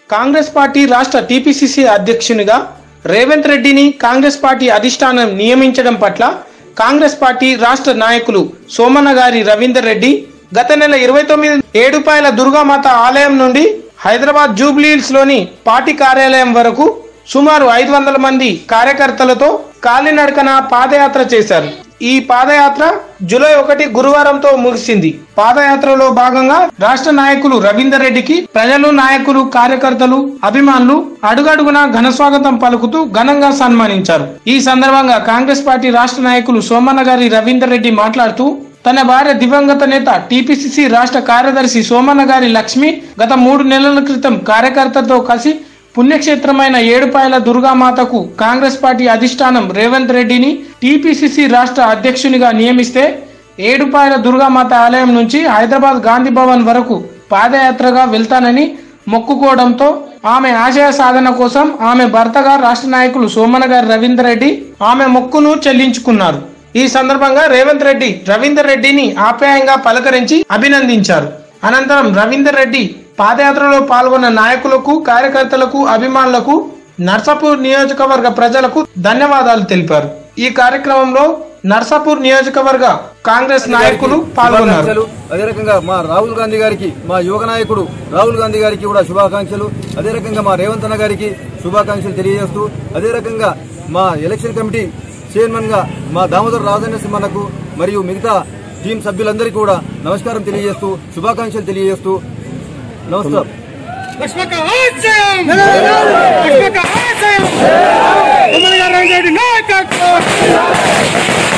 Congress party రాష్ట్ర TPCC అధ్యక్షునిగా రేవంత్ రెడ్డిని కాంగ్రెస్ పార్టీ అధిష్టానం నియమించడం పట్ల కాంగ్రెస్ పార్టీ రాష్ట్ర నాయకులు సోమన్న గారి రవీందర్ రెడ్డి గత నెల ఇరవై తొమ్మిది ఏడుపాయల దుర్గామాత ఆలయం నుండి హైదరాబాద్ జూబ్లీహిల్స్ లోని పార్టీ కార్యాలయం వరకు సుమారు ఐదు వందల మంది కార్యకర్తలతో కాలినడకన పాదయాత్ర చేశారు ఈ పాదయాత్ర జూలై ఒకటి గురువారంతో ముగిసింది పాదయాత్రలో భాగంగా రాష్ట్ర నాయకులు రవీందర్ రెడ్డికి ప్రజలు నాయకులు కార్యకర్తలు అభిమానులు అడుగడుగునా ఘన స్వాగతం పలుకుతూ ఘనంగా సన్మానించారు ఈ సందర్భంగా కాంగ్రెస్ పార్టీ రాష్ట్ర నాయకులు సోమన్న గారి రవీందర్ రెడ్డి మాట్లాడుతూ తన భార్య దివంగత నేత టీపీసీసీ రాష్ట్ర కార్యదర్శి సోమన్న గారి లక్ష్మి గత మూడు నెలల క్రితం కార్యకర్తతో కలిసి పుణ్యక్షేత్రమైన ఏడుపాయల దుర్గామాతకు కాంగ్రెస్ పార్టీ అధిష్టానం రేవంత్ రెడ్డిని టీపీసీసీ రాష్ట్ర అధ్యక్షునిగా నియమిస్తే ఏడుపాయల దుర్గామాత ఆలయం నుంచి హైదరాబాద్ గాంధీ భవన్ వరకు పాదయాత్రగా వెళ్తానని మొక్కుకోవడంతో ఆమె ఆశయ సాధన కోసం ఆమె భర్తగా రాష్ట్ర నాయకులు సోమన్న గారి రవీందర్ రెడ్డి ఆమె మొక్కును చెల్లించుకున్నారు ఈ సందర్భంగా రేవంత్ రెడ్డి రవీందర్ రెడ్డిని ఆప్యాయంగా పలకరించి అభినందించారు అనంతరం రవీందర్ రెడ్డి పాదయాత్రలో పాల్గొన్న నాయకులకు కార్యకర్తలకు అభిమానులకు నర్సాపూర్ నియోజకవర్గ ప్రజలకు ధన్యవాదాలు తెలిపారు ఈ కార్యక్రమంలో నర్సాపూర్ నియోజకవర్గ కాంగ్రెస్ నాయకులు పాల్గొన్నారు శుభాకాంక్షలు అదే రకంగా మా రాహుల్ గాంధీ గారికి మా యువక నాయకుడు రాహుల్ గాంధీ గారికి కూడా శుభాకాంక్షలు అదే రకంగా మా రేవంత్ అన్న గారికి శుభాకాంక్షలు తెలియజేస్తూ అదే రకంగా మా ఎలక్షన్ కమిటీ చైర్మన్ గా మా దామోదర్ రాజనరసింహన్నకు మరియు మిగతా టీం సభ్యులందరికీ కూడా నమస్కారం తెలియజేస్తూ శుభాకాంక్షలు తెలియజేస్తూ నమస్కారం లక్ష్మక ఆశయం లక్ష్మక ఆశయం ఉమ్మడి గారు రంగారెడ్డి నాయకత్వం